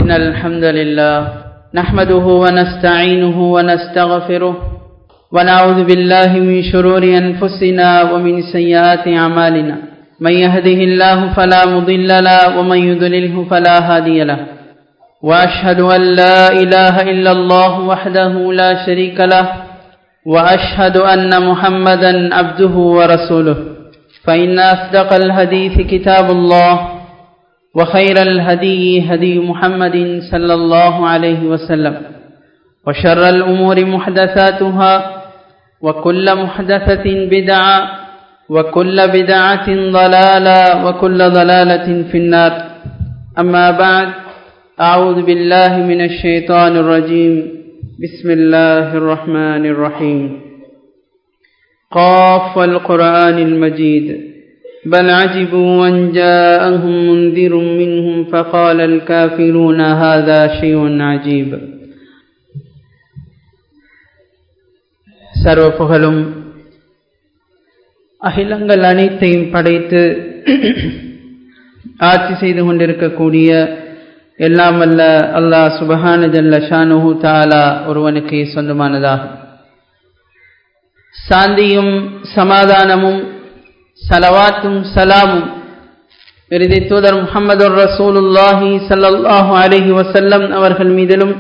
إن الحمد لله نحمده ونستعينه ونستغفره ونعوذ بالله من شرور أنفسنا ومن سيئات أعمالنا من يهده الله فلا مضل له ومن يضلله فلا هادي له وأشهد أن لا إله إلا الله وحده لا شريك له وأشهد أن محمدا عبده ورسوله فإن أصدق الحديث كتاب الله وخير الهدي هدي محمد صلى الله عليه وسلم وشر الأمور محدثاتها وكل محدثة بدعة وكل بدعة ضلالة وكل ضلالة في النار أما بعد أعوذ بالله من الشيطان الرجيم بسم الله الرحمن الرحيم قاف القرآن المجيد بل عجبوا أن جاءهم منذر منهم فقال الكافرون هذا شيء عجيب சர்வ புகழும் அகிலங்கள் அனைத்தையும் படைத்து ஆட்சி செய்து கொண்டிருக்கக்கூடிய எல்லாம் அல்ல அல்லாஹ் சுபஹான ஜல்ல ஷானுஹு தாலா ஒருவனுக்கு சொந்தமானதாகும் சாந்தியும் சமாதானமும் சலவாத்தும் சலாமும் இறுதி தூதர் முகமது ரசூலுல்லாஹி சல்லாஹூ அலஹி வசல்லம் அவர்கள் மீதிலும்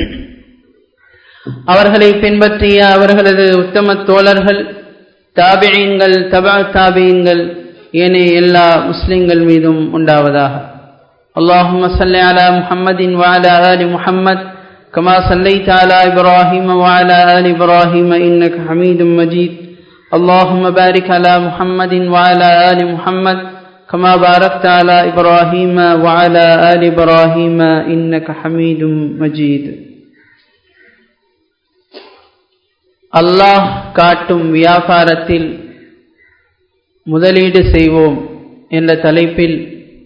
அவர்களை பின்பற்றிய அவர்களது உத்தம தோழர்கள் தாபியங்கள் தபா தாபியங்கள் ஏனைய எல்லா முஸ்லிம்கள் மீதும் உண்டாவதாக اللهم صل على محمد وعلى آل محمد كما صليت على إبراهيم وعلى آل إبراهيم إنك حميد مجيد اللهم بارك على محمد وعلى آل محمد كما باركت على إبراهيم وعلى آل إبراهيم إنك حميد مجيد அல்லாஹ் காட்டும் வியாபாரத்தில் முதலீடு செய்வோம் என்ற தலைப்பில்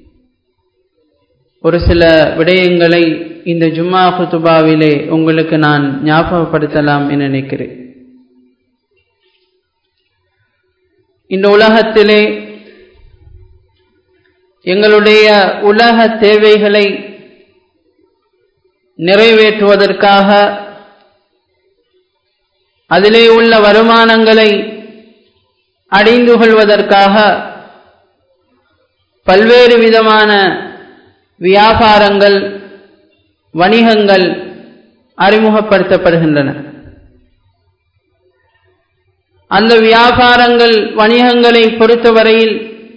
ஒரு சில விடயங்களை இந்த ஜும்மா குத்துபாவிலே உங்களுக்கு நான் ஞாபகப்படுத்தலாம் என நினைக்கிறேன் இந்த உலகத்திலே எங்களுடைய உலக தேவைகளை நிறைவேற்றுவதற்காக அதிலே உள்ள வருமானங்களை அடைந்து கொள்வதற்காக பல்வேறு விதமான வியாபாரங்கள் வணிகங்கள் அறிமுகப்படுத்தப்படுகின்றன அந்த வியாபாரங்கள் வணிகங்களை பொறுத்தவரையில்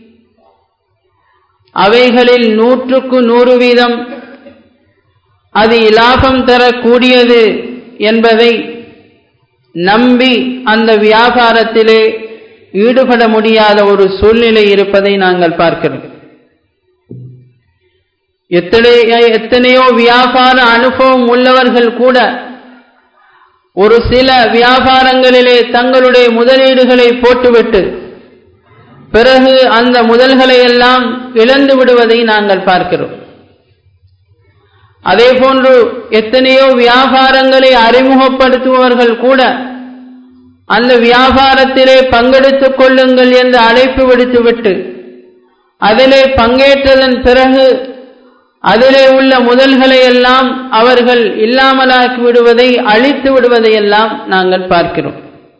அவைகளில் நூற்றுக்கு நூறு வீதம் அது இலாபம் தரக்கூடியது என்பதை நம்பி அந்த வியாபாரத்திலே ஈடுபட முடியாத ஒரு சூழ்நிலை இருப்பதை நாங்கள் பார்க்கிறோம் எத்தனையோ வியாபார அனுபவம் உள்ளவர்கள் கூட ஒரு சில வியாபாரங்களிலே தங்களுடைய முதலீடுகளை போட்டுவிட்டு பிறகு அந்த முதல்களை எல்லாம் இழந்து விடுவதை நாங்கள் பார்க்கிறோம் அதே போன்று எத்தனையோ வியாபாரங்களை அறிமுகப்படுத்துபவர்கள் கூட அந்த வியாபாரத்திலே பங்கெடுத்துக் கொள்ளுங்கள் என்று அழைப்பு விடுத்துவிட்டு அதிலே பங்கேற்றதன் பிறகு அதிலே உள்ள முதல்களை எல்லாம் அவர்கள் இல்லாமலாக்கி விடுவதை அழித்து விடுவதை எல்லாம் நாங்கள் பார்க்கிறோம்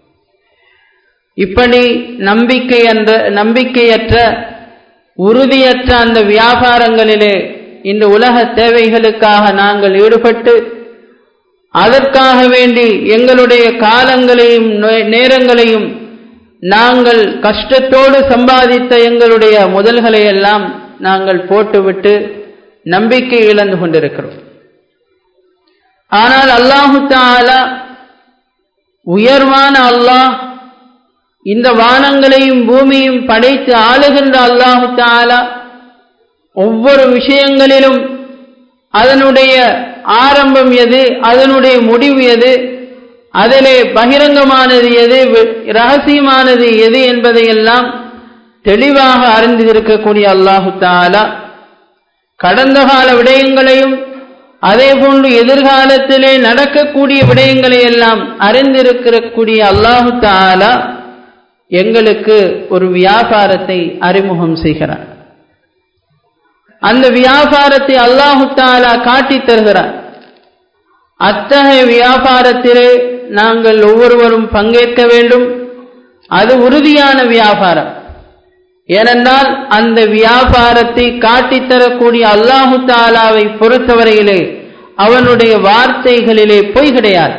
இப்படி நம்பிக்கை என்ற நம்பிக்கையற்ற உறுதியற்ற அந்த வியாபாரங்களிலே இந்த உலக தேவைகளுக்காக நாங்கள் ஈடுபட்டு அதற்காக வேண்டி எங்களுடைய காலங்களையும் நேரங்களையும் நாங்கள் கஷ்டத்தோடு சம்பாதித்த எங்களுடைய முதல்களை எல்லாம் நாங்கள் போட்டுவிட்டு நம்பிக்கை இழந்து கொண்டிருக்கிறோம் ஆனால் அல்லாஹு தாலா உயர்வான அல்லாஹ் இந்த வானங்களையும் பூமியும் படைத்து ஆளுகின்ற அல்லாஹு தாலா ஒவ்வொரு விஷயங்களிலும் அதனுடைய ஆரம்பம் எது அதனுடைய முடிவு எது அதிலே பகிரங்கமானது எது ரகசியமானது எது என்பதையெல்லாம் தெளிவாக அறிந்திருக்கக்கூடிய அல்லாஹு தாலா கடந்த கால விடயங்களையும் அதே போன்று எதிர்காலத்திலே நடக்கக்கூடிய விடயங்களை எல்லாம் அறிந்திருக்கக்கூடிய அல்லாஹு தாலா எங்களுக்கு ஒரு வியாபாரத்தை அறிமுகம் செய்கிறார் அந்த வியாபாரத்தை அல்லாஹு தாலா காட்டித் தருகிறார் அத்தகைய வியாபாரத்திலே நாங்கள் ஒவ்வொருவரும் பங்கேற்க வேண்டும் அது உறுதியான வியாபாரம் ஏனென்றால் அந்த வியாபாரத்தை காட்டித்தரக்கூடிய அல்லாஹு தாலாவை பொறுத்தவரையிலே அவனுடைய வார்த்தைகளிலே பொய் கிடையாது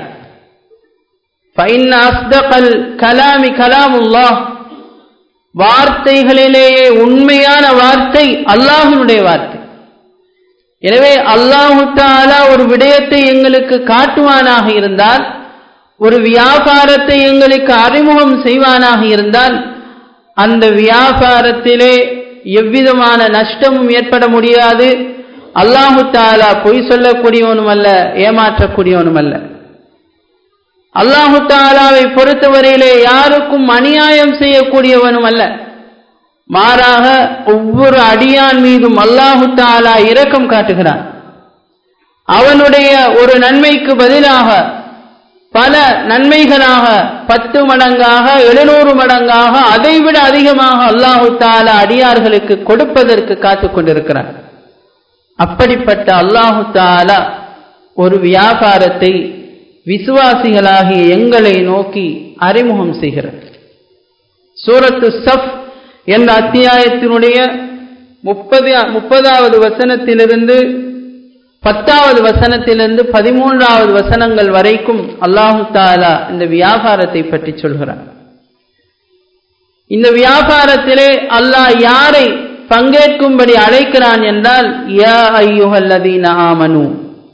கலாமி கலாமுல்லாஹ் வார்த்தைகளிலேயே உண்மையான வார்த்தை அல்லாஹினுடைய வார்த்தை எனவே அல்லாஹு தாலா ஒரு விடயத்தை எங்களுக்கு காட்டுவானாக இருந்தால் ஒரு வியாபாரத்தை எங்களுக்கு அறிமுகம் செய்வானாக இருந்தால் அந்த வியாபாரத்திலே எவ்விதமான நஷ்டமும் ஏற்பட முடியாது அல்லாஹு தாலா பொய் சொல்லக்கூடியவனும் அல்ல ஏமாற்றக்கூடியவனும் அல்ல அல்லாஹு தாலாவை பொறுத்தவரையிலே யாருக்கும் அநியாயம் செய்யக்கூடியவனும் அல்ல மாறாக ஒவ்வொரு அடியான் மீதும் அல்லாஹு தாலா இரக்கம் காட்டுகிறான் அவனுடைய ஒரு நன்மைக்கு பதிலாக பல நன்மைகளாக பத்து மடங்காக எழுநூறு மடங்காக அதைவிட அதிகமாக அல்லாஹு தாலா அடியார்களுக்கு கொடுப்பதற்கு காத்து கொண்டிருக்கிறான் அப்படிப்பட்ட அல்லாஹு தாலா ஒரு வியாபாரத்தை விசுவாசிகளாகிய எங்களை நோக்கி அறிமுகம் செய்கிறார் சூரத்து சஃப் என்ற அத்தியாயத்தினுடைய முப்பது முப்பதாவது வசனத்திலிருந்து பத்தாவது வசனத்திலிருந்து பதிமூன்றாவது வசனங்கள் வரைக்கும் அல்லாஹு தாலா இந்த வியாபாரத்தை பற்றி சொல்கிறார் இந்த வியாபாரத்திலே அல்லாஹ் யாரை பங்கேற்கும்படி அழைக்கிறான் என்றால் யா ஐயுஹல்லதீன ஆமனு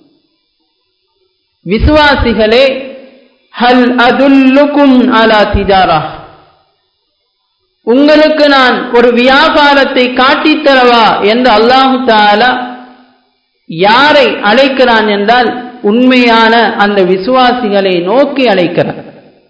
விசுவாசிகளே ஹல் அதுல்லுக்கும் அலா திஜாரா உங்களுக்கு நான் ஒரு வியாபாரத்தை காட்டித்தரவா என்று அல்லாஹு தாலா யாரை அழைக்கிறான் என்றால் உண்மையான அந்த விசுவாசிகளை நோக்கி அழைக்கிறார்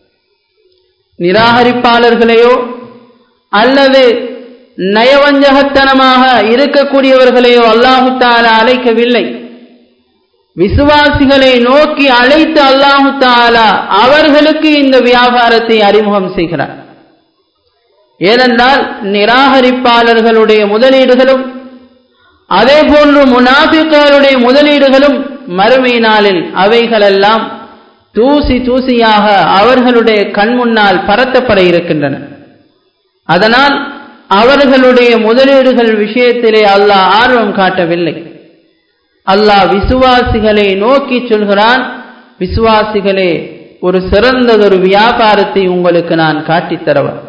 நிராகரிப்பாளர்களையோ அல்லது நயவஞ்சகத்தனமாக இருக்கக்கூடியவர்களையோ அல்லாஹு தாலா அழைக்கவில்லை விசுவாசிகளை நோக்கி அழைத்து அல்லாஹு தாலா அவர்களுக்கு இந்த வியாபாரத்தை அறிமுகம் செய்கிறார் ஏனென்றால் நிராகரிப்பாளர்களுடைய முதலீடுகளும் அதே போன்று முனாபிக்களுடைய முதலீடுகளும் மறுமை நாளில் அவைகளெல்லாம் தூசி தூசியாக அவர்களுடைய கண் முன்னால் பரத்தப்பட இருக்கின்றன அதனால் அவர்களுடைய முதலீடுகள் விஷயத்திலே அல்லாஹ் ஆர்வம் காட்டவில்லை அல்லாஹ் விசுவாசிகளை நோக்கி சொல்கிறான் விசுவாசிகளே ஒரு சிறந்ததொரு வியாபாரத்தை உங்களுக்கு நான் காட்டித்தரவன்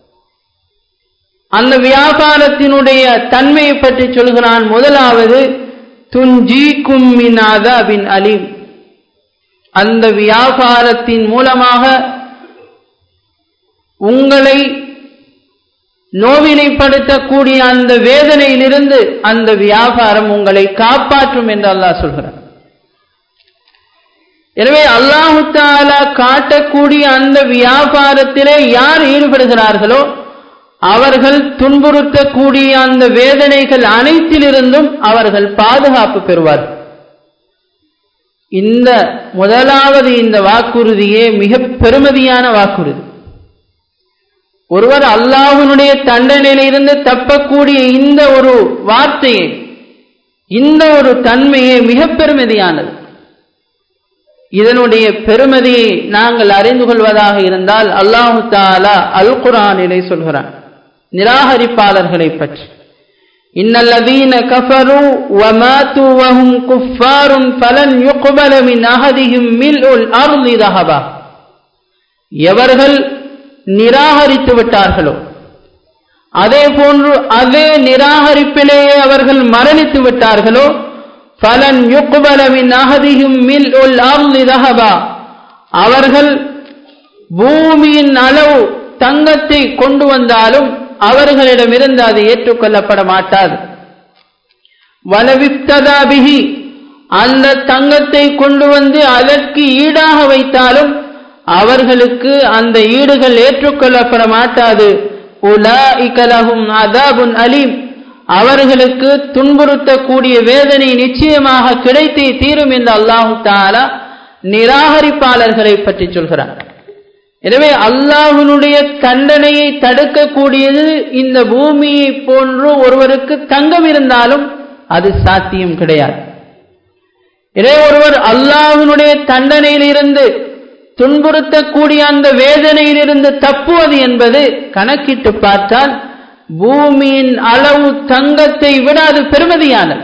அந்த வியாபாரத்தினுடைய தன்மையை பற்றி சொல்கிறான் முதலாவது துஞ்சி கும்மினாத பின் அலீம் அந்த வியாபாரத்தின் மூலமாக உங்களை நோவினைப்படுத்தக்கூடிய அந்த வேதனையிலிருந்து அந்த வியாபாரம் உங்களை காப்பாற்றும் என்று அல்லாஹ் சொல்கிறார் எனவே அல்லாஹு தாலா காட்டக்கூடிய அந்த வியாபாரத்திலே யார் ஈடுபடுகிறார்களோ அவர்கள் துன்புறுத்தக்கூடிய அந்த வேதனைகள் அனைத்திலிருந்தும் அவர்கள் பாதுகாப்பு பெறுவார்கள் இந்த முதலாவது இந்த வாக்குறுதியே மிக பெருமதியான வாக்குறுதி ஒருவர் அல்லாஹனுடைய தண்டனையிலிருந்து தப்பக்கூடிய இந்த ஒரு வார்த்தையை இந்த ஒரு தன்மையே மிக பெருமதியானது இதனுடைய பெருமதியை நாங்கள் அறிந்து கொள்வதாக இருந்தால் அல்லாஹு தாலா அல் குரானிலே சொல்கிறான் நிராகரிப்பாளர்களை பற்றி இன்னல்லதீன கஃபரு வமாத்து வஹும் குஃபாருன் ஃபலன் யுக்பல மின் அஹதிஹிம் மில்உல் அர்லி தஹபா எவர்கள் நிராகரித்து விட்டார்களோ அதே போன்று அதே நிராகரிப்பிலேயே அவர்கள் மரணித்து விட்டார்களோ ஃபலன் யுக்பல மின் அஹதிஹிம் மில்உல் அர்லி தஹபா அவர்கள் பூமியின் அளவு தங்கத்தை கொண்டு வந்தாலும் அவர்களிடமிருந்து அது ஏற்றுக்கொள்ளப்பட மாட்டாது வலவிப்ததாபிகி அந்த தங்கத்தை கொண்டு வந்து அதற்கு ஈடாக வைத்தாலும் அவர்களுக்கு அந்த ஈடுகள் ஏற்றுக்கொள்ளப்பட மாட்டாது உலாஇகலஹும் அதாபுன் அலீம் அவர்களுக்கு துன்புறுத்தக்கூடிய வேதனை நிச்சயமாக கிடைத்தே தீரும் என்று அல்லாஹு தாலா நிராகரிப்பாளர்களை பற்றி சொல்கிறார் எனவே அல்லாஹனுடைய தண்டனையை தடுக்கக்கூடியது இந்த பூமியை போன்று ஒருவருக்கு தங்கம் இருந்தாலும் அது சாத்தியம் கிடையாது இதே ஒருவர் அல்லாஹினுடைய தண்டனையிலிருந்து துன்புறுத்தக்கூடிய அந்த வேதனையிலிருந்து தப்புவது என்பது கணக்கிட்டு பார்த்தால் பூமியின் அளவு தங்கத்தை விட அது பெருமதியானது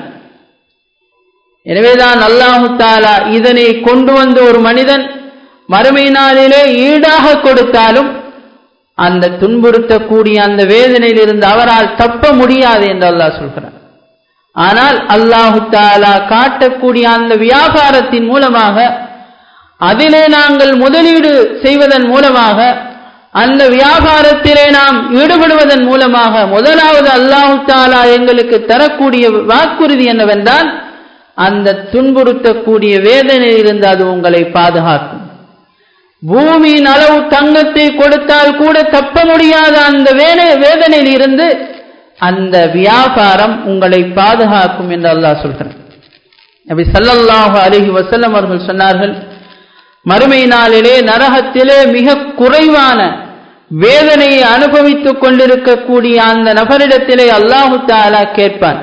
எனவேதான் அல்லாஹு தாலா இதனை கொண்டு வந்து ஒரு மனிதன் மறுமை நாளிலே ஈடாக கொடுத்தாலும் அந்த துன்புறுத்தக்கூடிய அந்த வேதனையிலிருந்து அவரால் தப்ப முடியாது என்று அல்லாஹ் சொல்கிறார் ஆனால் அல்லாஹு தாலா காட்டக்கூடிய அந்த வியாபாரத்தின் மூலமாக அதிலே நாங்கள் முதலீடு செய்வதன் மூலமாக அந்த வியாபாரத்திலே நாம் ஈடுபடுவதன் மூலமாக முதலாவது அல்லாஹு தாலா எங்களுக்கு தரக்கூடிய வாக்குறுதி என்னவென்றால் அந்த துன்புறுத்தக்கூடிய வேதனையிலிருந்து அது உங்களை பாதுகாக்கும் பூமியின் அளவு தங்கத்தை கொடுத்தால் கூட தப்ப முடியாத அந்த வேலை வேதனையில் இருந்து அந்த வியாபாரம் உங்களை பாதுகாக்கும் என்று அல்லாஹ் சொல்கிறார் நபி சல்லல்லாஹு அலிஹி வசல்லம் அவர்கள் சொன்னார்கள் மறுமை நாளிலே நரகத்திலே மிக குறைவான வேதனையை அனுபவித்துக் கொண்டிருக்கக்கூடிய அந்த நபரிடத்திலே அல்லாஹு தாலா கேட்பான்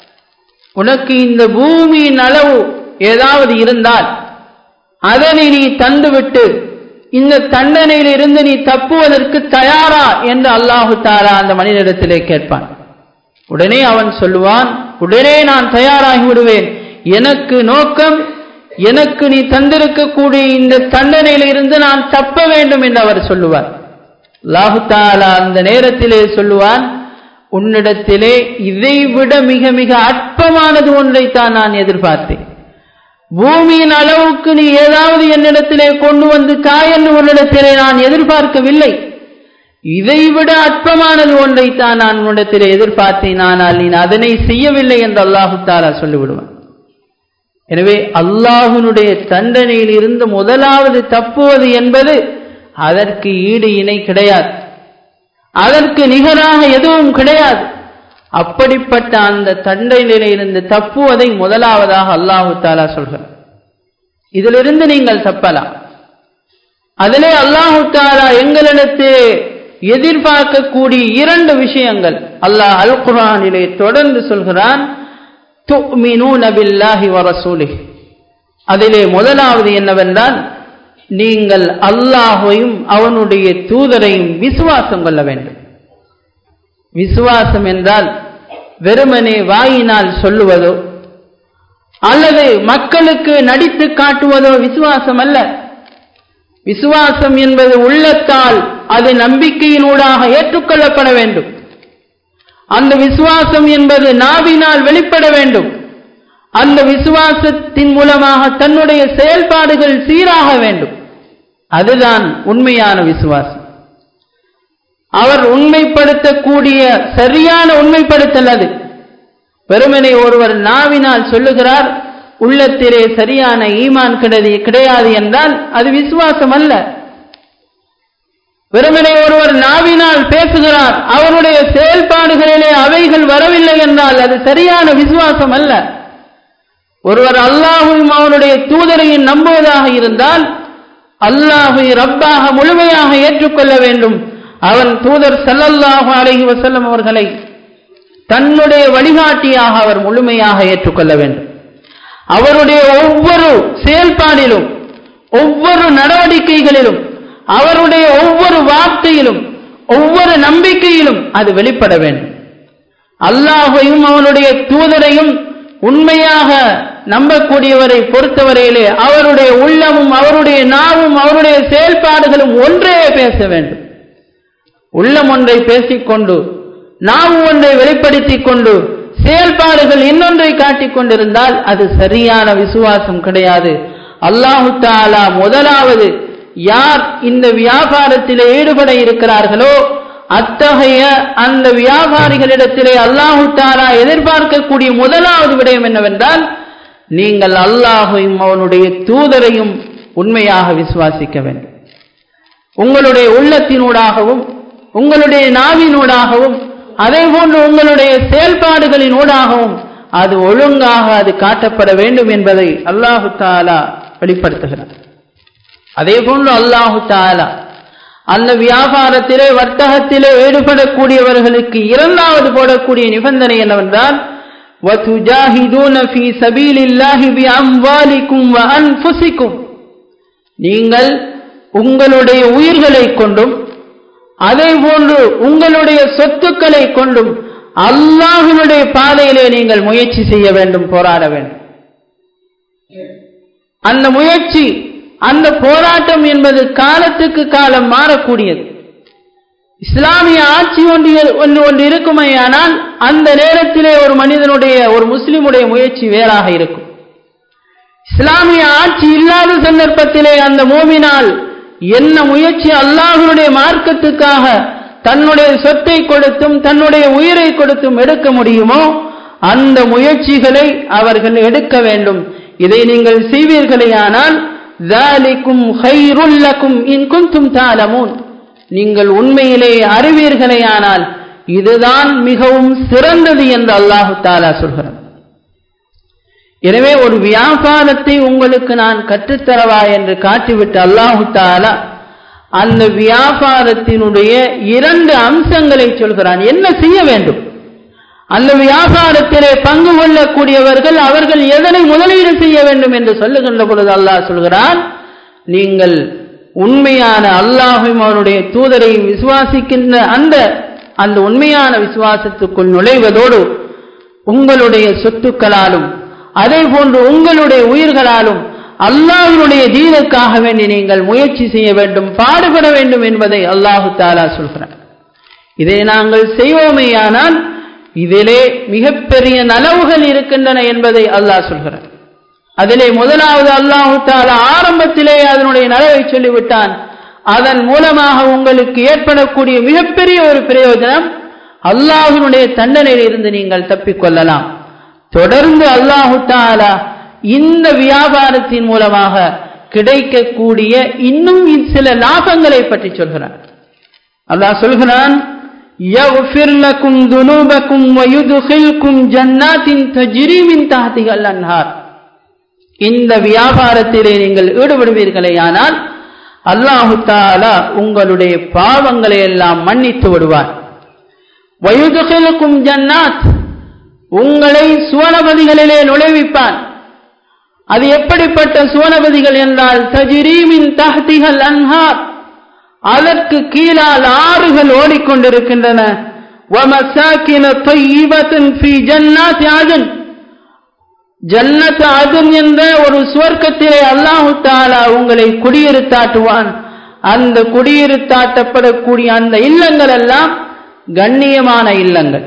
உனக்கு இந்த பூமியின் அளவு ஏதாவது இருந்தால் அதனை நீ தந்துவிட்டு இந்த தண்டனையில் இருந்து நீ தப்புவதற்கு தயாரா என்று அல்லாஹு தாலா அந்த மனிதனிடத்திலே கேட்பான் உடனே அவன் சொல்லுவான் உடனே நான் தயாராகி விடுவேன் எனக்கு நோக்கம் எனக்கு நீ தந்திருக்கக்கூடிய இந்த தண்டனையில் இருந்து நான் தப்ப வேண்டும் என்று அவர் சொல்லுவார் அல்லாஹு தாலா அந்த நேரத்திலே சொல்லுவான் உன்னிடத்திலே இதைவிட மிக மிக அற்பமானது ஒன்றைத்தான் நான் எதிர்பார்த்தேன் பூமியின் அளவுக்கு நீ ஏதாவது என்னிடத்திலே கொண்டு வந்து தாய் என்று உன்னிடத்திலே நான் எதிர்பார்க்கவில்லை இதைவிட அற்பமானது ஒன்றைத்தான் நான் உன்னிடத்திலே எதிர்பார்த்தேன் ஆனால் நீ அதனை செய்யவில்லை என்று அல்லாஹு தாலா சொல்லிவிடுவான் எனவே அல்லாஹுனுடைய தண்டனையில் இருந்து முதலாவது தப்புவது என்பது அதற்கு ஈடு இணை கிடையாது அதற்கு நிகராக எதுவும் கிடையாது அப்படிப்பட்ட அந்த தண்டனையில இருந்து தப்புவதை முதலாவதாக அல்லாஹு தாலா சொல்கிறார் இதிலிருந்து நீங்கள் தப்பலாம் அதிலே அல்லாஹு தாலா எங்களிடத்தில் எதிர்பார்க்கக்கூடிய இரண்டு விஷயங்கள் அல்லாஹ் அல் குரானிலே தொடர்ந்து சொல்கிறான் அதிலே முதலாவது என்னவென்றால் நீங்கள் அல்லாஹையும் அவனுடைய தூதரையும் விசுவாசம் கொள்ள வேண்டும் விசுவாசம் என்றால் வெறுமனே வாயினால் சொல்லுவதோ அல்லது மக்களுக்கு நடித்து காட்டுவதோ விசுவாசம் அல்ல விசுவாசம் என்பது உள்ளத்தால் அது நம்பிக்கையினூடாக ஏற்றுக்கொள்ளப்பட வேண்டும் அந்த விசுவாசம் என்பது நாவினால் வெளிப்பட வேண்டும் அந்த விசுவாசத்தின் மூலமாக தன்னுடைய செயல்பாடுகள் சீராக வேண்டும் அதுதான் உண்மையான விசுவாசம் அவர் உண்மைப்படுத்தக்கூடிய சரியான உண்மைப்படுத்தல் அது வெறுமனை ஒருவர் நாவினால் சொல்லுகிறார் உள்ளத்திலே சரியான ஈமான் கிடையாது என்றால் அது விசுவாசம் அல்ல வெறுமனை ஒருவர் நாவினால் பேசுகிறார் அவருடைய செயல்பாடுகளிலே அவைகள் வரவில்லை என்றால் அது சரியான விசுவாசம் அல்ல ஒருவர் அல்லாஹும் அவனுடைய தூதரையும் நம்புவதாக இருந்தால் அல்லாஹை ரப்பாக முழுமையாக ஏற்றுக்கொள்ள வேண்டும் அவன் தூதர் சல்லல்லாஹு அலஹி வசல்லம் அவர்களை தன்னுடைய வழிகாட்டியாக அவர் முழுமையாக ஏற்றுக்கொள்ள வேண்டும் அவருடைய ஒவ்வொரு செயல்பாடிலும் ஒவ்வொரு நடவடிக்கைகளிலும் அவருடைய ஒவ்வொரு வார்த்தையிலும் ஒவ்வொரு நம்பிக்கையிலும் அது வெளிப்பட வேண்டும் அல்லாஹையும் அவனுடைய தூதரையும் உண்மையாக நம்பக்கூடியவரை பொறுத்தவரையிலே அவருடைய உள்ளமும் அவருடைய நாவும் அவருடைய செயல்பாடுகளும் ஒன்றே பேச வேண்டும் உள்ளம் ஒன்றை பேசிக்கொண்டு நாவு ஒன்றை வெளிப்படுத்திக் கொண்டு செயல்பாடுகள் இன்னொன்றை காட்டிக் கொண்டிருந்தால் அது சரியான விசுவாசம் கிடையாது அல்லாஹு தாலா முதலாவது யார் இந்த வியாபாரத்திலே ஈடுபட இருக்கிறார்களோ அத்தகைய அந்த வியாபாரிகளிடத்திலே அல்லாஹு தாலா எதிர்பார்க்கக்கூடிய முதலாவது விடயம் என்னவென்றால் நீங்கள் அல்லாஹையும் அவனுடைய தூதரையும் உண்மையாக விசுவாசிக்க வேண்டும் உங்களுடைய உள்ளத்தினூடாகவும் உங்களுடைய நாவினூடாகவும் அதே போன்று உங்களுடைய செயல்பாடுகளினூடாகவும் அது ஒழுங்காக அது காட்டப்பட வேண்டும் என்பதை அல்லாஹு தாலா வெளிப்படுத்துகிறார் அதே போன்று அல்லாஹு தாலா அந்த வியாபாரத்திலே வர்த்தகத்திலே ஈடுபடக்கூடியவர்களுக்கு இரண்டாவது போடக்கூடிய நிபந்தனை என்னவென்றால் وَتُجَاهِدُونَ فِي سَبِيلِ اللَّهِ بِأَمْوَالِكُمْ وَأَنفُسِكُمْ நீங்கள் உங்களுடைய உயிர்களை கொண்டும் அதே போன்று உங்களுடைய சொத்துக்களை கொண்டும் அல்லாஹினுடைய பாதையிலே நீங்கள் முயற்சி செய்ய வேண்டும் போராட வேண்டும் அந்த முயற்சி அந்த போராட்டம் என்பது காலத்துக்கு காலம் மாறக்கூடியது இஸ்லாமிய ஆட்சி ஒன்று ஒன்று ஒன்று இருக்குமேயானால் அந்த நேரத்திலே ஒரு மனிதனுடைய ஒரு முஸ்லிமுடைய முயற்சி வேறாக இருக்கும் இஸ்லாமிய ஆட்சி இல்லாத சந்தர்ப்பத்திலே அந்த மோமினால் என்ன முயற்சி அல்லாஹனுடைய மார்க்கத்துக்காக தன்னுடைய சொத்தை கொடுத்தும் தன்னுடைய உயிரை கொடுத்தும் எடுக்க முடியுமோ அந்த முயற்சிகளை அவர்கள் எடுக்க வேண்டும் இதை நீங்கள் செய்வீர்களேயானால் ذَلِكُمْ خَيْرٌ لَكُمْ إِن كُنتُمْ تَعْلَمُونَ நீங்கள் உண்மையிலே அறிவீர்களேயானால் இதுதான் மிகவும் சிறந்தது என்று அல்லாஹு தாலா சொல்கிறார் எனவே ஒரு வியாபாரத்தை உங்களுக்கு நான் கற்றுத்தரவா என்று காட்டிவிட்டு அல்லாஹு தாலா அந்த வியாபாரத்தினுடைய இரண்டு அம்சங்களை சொல்கிறான் என்ன செய்ய வேண்டும் அந்த வியாபாரத்திலே பங்கு கொள்ளக்கூடியவர்கள் அவர்கள் எதனை முதலீடு செய்ய வேண்டும் என்று சொல்லுகின்ற பொழுது அல்லாஹ் சொல்கிறான் நீங்கள் உண்மையான அல்லாஹும் அவனுடைய தூதரையும் விசுவாசிக்கின்ற அந்த அந்த உண்மையான விசுவாசத்துக்குள் நுழைவதோடு உங்களுடைய சொத்துக்களாலும் அதே போன்று உங்களுடைய உயிர்களாலும் அல்லாஹினுடைய தீனுக்காக வேண்டி நீங்கள் முயற்சி செய்ய வேண்டும் பாடுபட வேண்டும் என்பதை அல்லாஹு தாலா சொல்கிறார் இதை நாங்கள் செய்வோமேயானால் இதிலே மிகப்பெரிய நலவுகள் இருக்கின்றன என்பதை அல்லாஹ் சொல்கிறார் அதிலே முதலாவது அல்லாஹு தாலா ஆரம்பத்திலே அதனுடைய நலவை சொல்லிவிட்டான் அதன் மூலமாக உங்களுக்கு ஏற்படக்கூடிய மிகப்பெரிய ஒரு பிரயோஜனம் அல்லாஹினுடைய தண்டனையில் இருந்து நீங்கள் தப்பிக்கொள்ளலாம் தொடர்ந்து அல்லாஹு தாலா இந்த வியாபாரத்தின் மூலமாக கிடைக்கக்கூடிய இன்னும் சில லாபங்களை பற்றி சொல்கிறான் அல்லாஹ் சொல்கிறான் يغفر لكم ذنوبكم ويدخلكم جنات تجري من تحتها الانهار இந்த வியாபாரத்திலே நீங்கள் ஈடுபடுவீர்களேயானால் அல்லாஹு தாலா உங்களுடைய பாவங்களை எல்லாம் மன்னித்து விடுவார் வயுதுகிலுக்கும் ஜன்னாத் உங்களை சுவனபதிகளிலே நுழைவிப்பான் அது எப்படிப்பட்ட சுவனபதிகள் என்றால் தஜிரீமின் தஹ்திகள் அன்ஹார் அதற்கு கீழால் ஆறுகள் ஓடிக்கொண்டிருக்கின்றன وَمَسَاكِنَ طَيِّبَةٍ فِي جَنَّاتِ عَدْنٍ ஜன்னத் அதுன் என்ற ஒரு சுவர்க்கத்திலே அல்லாஹு தாலா உங்களை குடியிருத்தாட்டுவான் அந்த குடியிருத்தாட்டப்படக்கூடிய அந்த இல்லங்கள் எல்லாம் கண்ணியமான இல்லங்கள்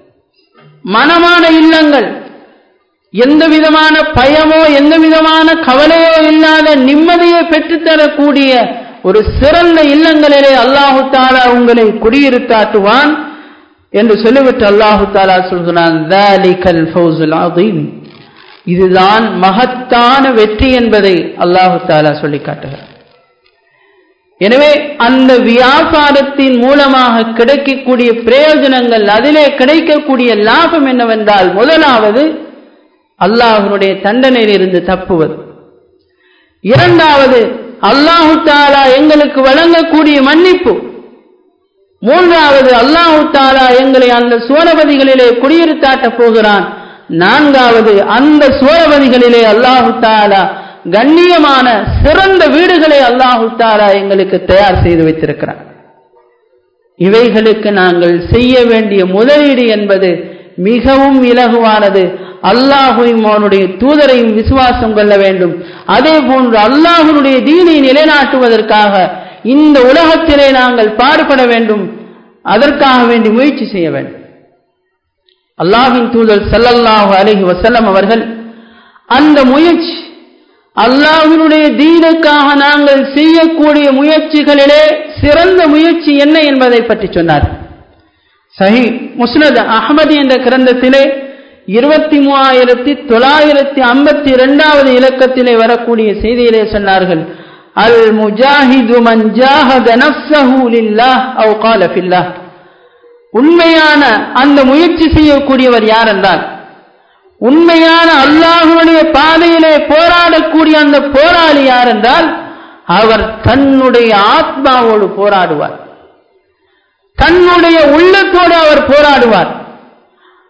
மனமான இல்லங்கள் எந்த விதமான பயமோ எந்த விதமான கவலையோ இல்லாத நிம்மதியை பெற்றுத்தரக்கூடிய ஒரு சிறந்த இல்லங்களிலே அல்லாஹு தாலா உங்களை குடியிருத்தாட்டுவான் என்று சொல்லிவிட்டு அல்லாஹு தாலா சொல்கிறான் இதுதான் மகத்தான வெற்றி என்பதை அல்லாஹு தாலா சொல்லி காட்டுகிறார் எனவே அந்த வியாபாரத்தின் மூலமாக கிடைக்கக்கூடிய பிரயோஜனங்கள் அதிலே கிடைக்கக்கூடிய லாபம் என்னவென்றால் முதலாவது அல்லாஹனுடைய தண்டனையிலிருந்து தப்புவது இரண்டாவது அல்லாஹு தாலா எங்களுக்கு வழங்கக்கூடிய மன்னிப்பு மூன்றாவது அல்லாஹு தாலா எங்களை அந்த சோழபதிகளிலே குடியிருத்தாட்டப் போகிறான் நான்காவது அந்த சோழபதிகளிலே அல்லாஹு தாலா கண்ணியமான சிறந்த வீடுகளை அல்லாஹு தாலா எங்களுக்கு தயார் செய்து வைத்திருக்கிறார் இவைகளுக்கு நாங்கள் செய்ய வேண்டிய முதலீடு என்பது மிகவும் இலகுவானது அல்லாஹுவையும் அவனுடைய தூதரையும் விசுவாசம் கொள்ள வேண்டும் அதே போன்று அல்லாஹனுடைய தீனை நிலைநாட்டுவதற்காக இந்த உலகத்திலே நாங்கள் பாடுபட வேண்டும் அதற்காக வேண்டி முயற்சி செய்ய வேண்டும் அல்லாஹின் தூதர் சல்லல்லாஹு அலஹி வசல்லம் அவர்கள் அந்த முயற்சி அல்லாஹினுடைய தீனுக்காக நாங்கள் செய்யக்கூடிய முயற்சிகளிலே சிறந்த முயற்சி என்ன என்பதை பற்றி சொன்னார் சஹி முஸ்னத் அஹமது என்ற கிரந்தத்திலே இருபத்தி மூவாயிரத்தி தொள்ளாயிரத்தி ஐம்பத்தி இரண்டாவது இலக்கத்திலே வரக்கூடிய செய்தியிலே சொன்னார்கள் அல் முஜாஹிது மன் ஜாஹத நஃப்ஸஹு லில்லாஹ் அவ் கால ஃபில்லாஹ் உண்மையான அந்த முயற்சி செய்யக்கூடியவர் யார் என்றால் உண்மையான அல்லாஹுடைய பாதையிலே போராடக்கூடிய அந்த போராளி யார் என்றால் அவர் தன்னுடைய ஆத்மாவோடு போராடுவார் தன்னுடைய உள்ளத்தோடு அவர் போராடுவார்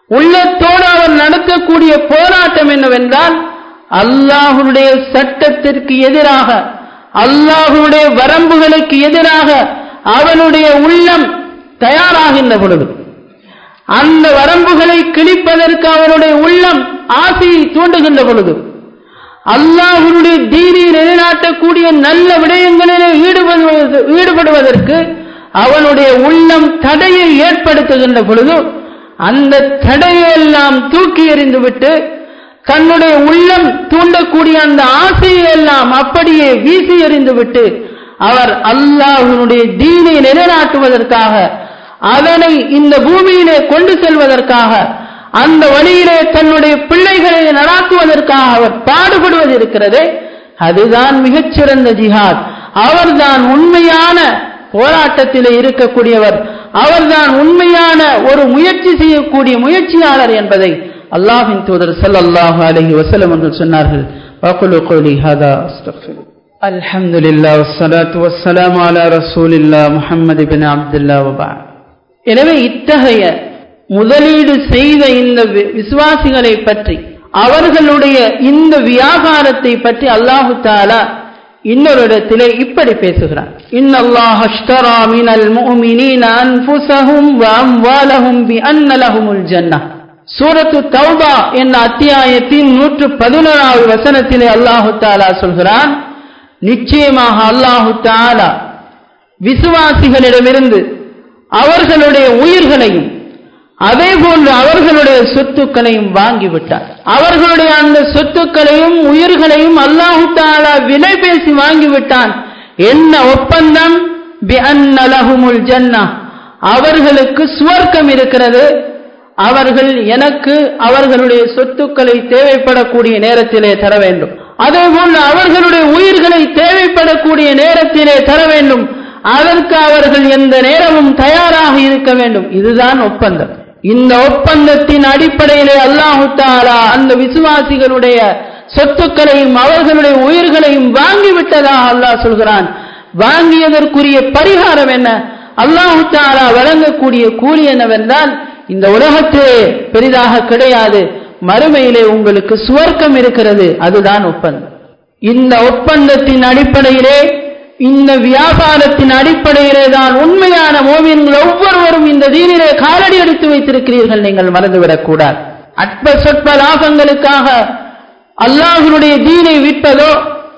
உள்ளத்தோடு அவர் நடத்தக்கூடிய போராட்டம் என்னவென்றால் அல்லாஹுடைய சட்டத்திற்கு எதிராக அல்லாஹுடைய வரம்புகளுக்கு எதிராக அவனுடைய உள்ளம் தயாராகின்ற பொழுது அந்த வரம்புகளை கிழிப்பதற்கு அவருடைய உள்ளம் ஆசையை தூண்டுகின்ற பொழுது அல்லாஹுடைய தீனை நிலைநாட்டக்கூடிய நல்ல விடயங்களிலே ஈடுபடுவது ஈடுபடுவதற்கு அவனுடைய உள்ளம் தடையை ஏற்படுத்துகின்ற பொழுது அந்த தடையை எல்லாம் தூக்கி எறிந்துவிட்டு தன்னுடைய உள்ளம் தூண்டக்கூடிய அந்த ஆசையை எல்லாம் அப்படியே வீசி எறிந்துவிட்டு அவர் அல்லாஹுடைய தீனை நிலைநாட்டுவதற்காக அதனை இந்த பூமியிலே கொண்டு செல்வதற்காக அந்த வழியிலே தன்னுடைய பிள்ளைகளை நடாத்துவதற்காக அவர் பாடுபடுவது இருக்கிறதே அதுதான் மிகச்சிறந்த ஜிஹாத் அவர்தான் உண்மையான போராட்டத்திலே இருக்கக்கூடியவர் அவர்தான் உண்மையான ஒரு முயற்சி செய்யக்கூடிய முயற்சியாளர் என்பதை அல்லாஹின் தூதர் ஸல்லல்லாஹு அலைஹி வஸல்லம் அவர்கள் சொன்னார்கள் வகுலு கௌலி ஹதா அஸ்தக்ஃபிரு அல்ஹம்துலில்லாஹ் வஸ்ஸலாத்து வஸ்ஸலாமு அலா ரசூலில்லாஹ் முஹம்மது இப்னு அப்துல்லாஹ் வபஅத் எனவே இத்தகைய முதலீடு செய்த இந்த விசுவாசிகளை பற்றி அவர்களுடைய இந்த வியாபாரத்தை பற்றி அல்லாஹு தாலா இன்னொரு இடத்திலே இப்படி பேசுகிறார் இன்னல்லாஹ் அஷ்தரா மினல் முஃமினீன அன்ஃபுஸஹும் வ அம்வாலஹும் பிஅன்ன லஹுமுல் ஜன்னah சூரத்து தௌபா என்ற அத்தியாயத்தின் நூற்று பதினோராவது வசனத்திலே அல்லாஹு தாலா சொல்கிறான் நிச்சயமாக அல்லாஹு தாலா விசுவாசிகளிடமிருந்து அவர்களுடைய உயிர்களையும் அதே போன்று அவர்களுடைய சொத்துக்களையும் வாங்கிவிட்டார் அவர்களுடைய அந்த சொத்துக்களையும் உயிர்களையும் அல்லாஹு தாலா விலை பேசி வாங்கிவிட்டான் என்ன ஒப்பந்தம் ஜன்னா அவர்களுக்கு சுவர்க்கம் இருக்கிறது அவர்கள் எனக்கு அவர்களுடைய சொத்துக்களை தேவைப்படக்கூடிய நேரத்திலே தர வேண்டும் அதே போன்று அவர்களுடைய உயிர்களை தேவைப்படக்கூடிய நேரத்திலே தர வேண்டும் அதற்கு அவர்கள் எந்த நேரமும் தயாராக இருக்க வேண்டும் இதுதான் ஒப்பந்தம் இந்த ஒப்பந்தத்தின் அடிப்படையிலே அல்லாஹு தாலா அந்த விசுவாசிகளுடைய சொத்துக்களையும் அவர்களுடைய உயிர்களையும் வாங்கிவிட்டதாக அல்லாஹ் சொல்கிறான் வாங்கியதற்குரிய பரிகாரம் என்ன அல்லாஹு தாலா வழங்கக்கூடிய கூலி என்னவென்றால் இந்த உலகத்திலே பெரிதாக கிடையாது மறுமையிலே உங்களுக்கு சுவர்க்கம் இருக்கிறது அதுதான் ஒப்பந்தம் இந்த ஒப்பந்தத்தின் அடிப்படையிலே இந்த வியாபாரத்தின் அடிப்படையிலே தான் உண்மையான மோமியன்கள் ஒவ்வொருவரும் இந்த தீனிலே காலடி எடுத்து வைத்திருக்கிறீர்கள் நீங்கள் மறந்துவிடக் கூடாது அற்ப சொற்ப லாபங்களுக்காக அல்லாஹனுடைய தீனை விற்பதோ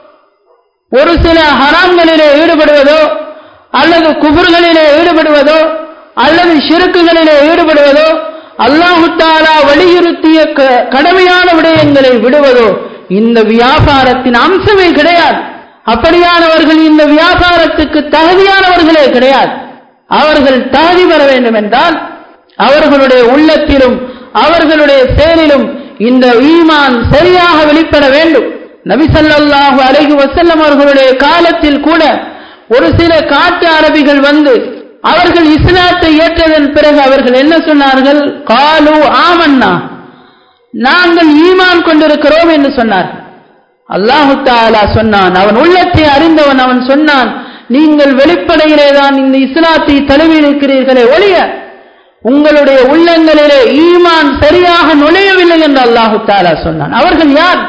ஒரு சில ஹராம்களிலே ஈடுபடுவதோ அல்லது குபுர்களிலே ஈடுபடுவதோ அல்லது சிறுக்குகளிலே ஈடுபடுவதோ அல்லாஹு தாலா வலியுறுத்திய கடமையான விடயங்களை விடுவதோ இந்த வியாபாரத்தின் அம்சமே கிடையாது அப்படியானவர்கள் இந்த வியாபாரத்துக்கு தகுதியானவர்களே கிடையாது அவர்கள் தகுதி பெற வேண்டும் என்றால் அவர்களுடைய உள்ளத்திலும் அவர்களுடைய செயலிலும் இந்த ஈமான் சரியாக வெளிப்பட வேண்டும் நபிசல்லாஹு அலைஹி வசல்லம் அவர்களுடைய காலத்தில் கூட ஒரு சில காட்டு அரபிகள் வந்து அவர்கள் இஸ்லாத்தை ஏற்றதன் பிறகு அவர்கள் என்ன சொன்னார்கள் காலு ஆமன்னா நாங்கள் ஈமான் கொண்டிருக்கிறோம் என்று சொன்னார்கள் அல்லாஹு தாலா சொன்னான் அவன் உள்ளத்தை அறிந்தவன் அவன் சொன்னான் நீங்கள் வெளிப்படையிலே தான் இந்த இஸ்லாத்தை தழுவி இருக்கிறீர்களே ஒழிய உங்களுடைய உள்ளங்களிலே ஈமான் சரியாக நுழையவில்லை என்று அல்லாஹு தாலா சொன்னான் அவர்கள் யார்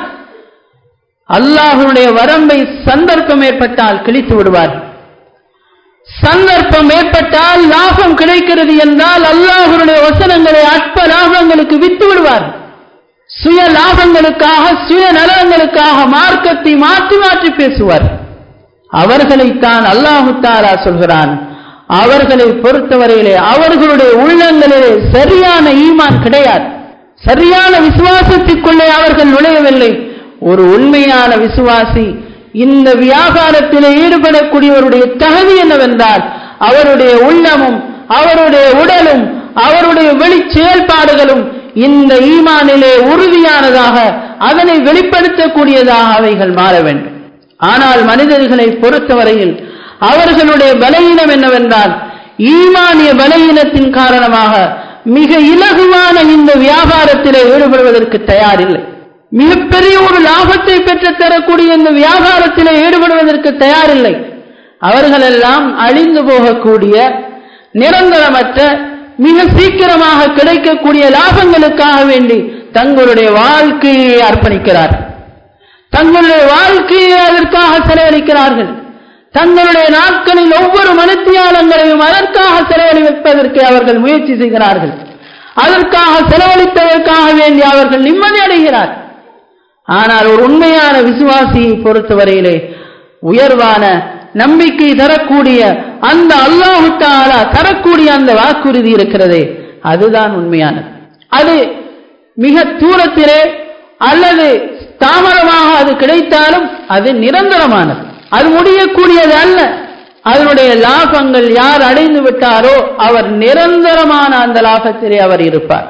அல்லாஹுடைய வரம்பை சந்தர்ப்பம் ஏற்பட்டால் கிழித்து விடுவார்கள் சந்தர்ப்பம் ஏற்பட்டால் லாபம் கிடைக்கிறது என்றால் அல்லாஹுடைய வசனங்களை அற்ப லாபங்களுக்கு வித்து விடுவார்கள் சுய லாபங்களுக்காக சுய நலன்களுக்காக மார்க்கத்தை மாற்றி மாற்றி பேசுவார் அவர்களைத்தான் அல்லாஹு தாலா சொல்கிறான் அவர்களை பொறுத்தவரையிலே அவர்களுடைய உள்ளங்களிலே சரியான ஈமான் கிடையாது சரியான விசுவாசத்திற்குள்ளே அவர்கள் நுழையவில்லை ஒரு உண்மையான விசுவாசி இந்த வியாபாரத்தில் ஈடுபடக்கூடியவருடைய தகுதி என்னவென்றால் அவருடைய உள்ளமும் அவருடைய உடலும் அவருடைய வெளி செயல்பாடுகளும் இந்த ஈமானிலே உறுதியானதாக அதனை வெளிப்படுத்தக்கூடியதாக அவைகள் மாற வேண்டும் ஆனால் மனிதர்களை பொறுத்தவரையில் அவர்களுடைய பலகீனம் என்னவென்றால் ஈமானிய பலகீனத்தின் காரணமாக மிக இலகுவான இந்த வியாபாரத்திலே ஈடுபடுவதற்கு தயாரில்லை மிகப்பெரிய ஒரு லாபத்தை பெற்று தரக்கூடிய இந்த வியாபாரத்திலே ஈடுபடுவதற்கு தயாரில்லை அவர்களெல்லாம் அழிந்து போகக்கூடிய நிரந்தரமற்ற மிக சீக்கிரமாக கிடைக்கக்கூடிய லாபங்களுக்காக வேண்டி தங்களுடைய வாழ்க்கையை அர்ப்பணிக்கிறார்கள் தங்களுடைய வாழ்க்கையை அதற்காக செலவழிக்கிறார்கள் தங்களுடைய நாட்களில் ஒவ்வொரு மனுத்தியாலங்களையும் அதற்காக செலவழிப்பதற்கு அவர்கள் முயற்சி செய்கிறார்கள் அதற்காக செலவழித்ததற்காக வேண்டி அவர்கள் நிம்மதி அடைகிறார் ஆனால் ஒரு உண்மையான விசுவாசியை பொறுத்தவரையிலே உயர்வான நம்பிக்கை தரக்கூடிய அந்த அல்லாஹு தாலா தரக்கூடிய அந்த வாக்குறுதி இருக்கிறதே அதுதான் உண்மையானது அது மிக தூரத்திலே அல்லது தாமதமாக அது கிடைத்தாலும் அது நிரந்தரமானது அது முடியக்கூடியது அல்ல அதனுடைய லாபங்கள் யார் அடைந்து விட்டாரோ அவர் நிரந்தரமான அந்த லாபத்திலே அவர் இருப்பார்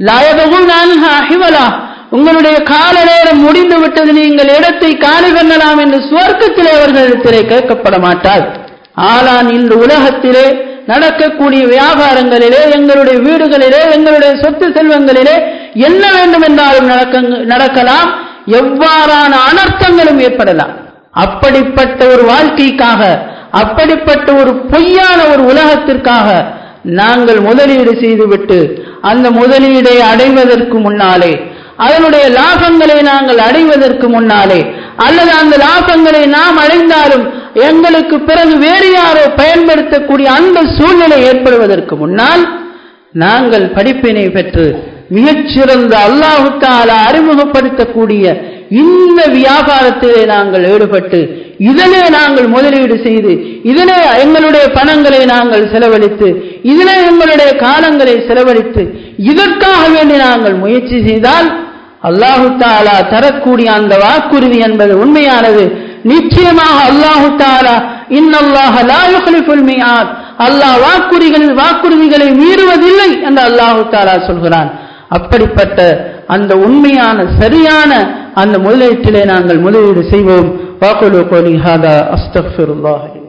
லாயதகுல் உங்களுடைய கால நேரம் முடிந்து விட்டது நீங்கள் இடத்தை காலி பண்ணலாம் என்று சுவர்க்கத்திலே அவர்களிடத்திலே கேட்கப்பட மாட்டார் ஆனால் இன்று உலகத்திலே நடக்கக்கூடிய வியாபாரங்களிலே எங்களுடைய வீடுகளிலே எங்களுடைய சொத்து செல்வங்களிலே என்ன வேண்டும் என்றாலும் நடக்க நடக்கலாம் எவ்வாறான அனர்த்தங்களும் ஏற்படலாம் அப்படிப்பட்ட ஒரு வாழ்க்கைக்காக அப்படிப்பட்ட ஒரு பொய்யான ஒரு உலகத்திற்காக நாங்கள் முதலீடு செய்துவிட்டு அந்த முதலீடை அடைவதற்கு முன்னாலே அதனுடைய லாபங்களை நாங்கள் அடைவதற்கு முன்னாலே அல்லது அந்த லாபங்களை நாம் அடைந்தாலும் எங்களுக்கு பிறகு வேறு யாரோ பயன்படுத்தக்கூடிய அந்த சூழ்நிலை ஏற்படுவதற்கு முன்னால் நாங்கள் படிப்பினை பெற்று மிகச்சிறந்த அல்லாஹு தாலா அறிமுகப்படுத்தக்கூடிய இந்த வியாபாரத்திலே நாங்கள் ஈடுபட்டு இதிலே நாங்கள் முதலீடு செய்து இதிலே எங்களுடைய பணங்களை நாங்கள் செலவழித்து இதிலே எங்களுடைய காலங்களை செலவழித்து இதற்காக வேண்டி நாங்கள் முயற்சி செய்தால் அல்லாஹு தாலா தரக்கூடிய அந்த வாக்குறுதி என்பது உண்மையானது நிச்சயமாக அல்லாஹு தாலா இன்னல்லாஹ லா யுக்லிஃபுல் மிஆத் அல்லாஹ் வாக்குறுதிகள் வாக்குறுதிகளை மீறுவதில்லை என்று அல்லாஹு தாலா சொல்கிறான் அப்படிப்பட்ட அந்த உண்மையான சரியான அந்த முதலீட்டிலே நாங்கள் முதலீடு செய்வோம் வாக்குலு கோலி ஹாதா அஸ்தக்ஃபிருல்லாஹ்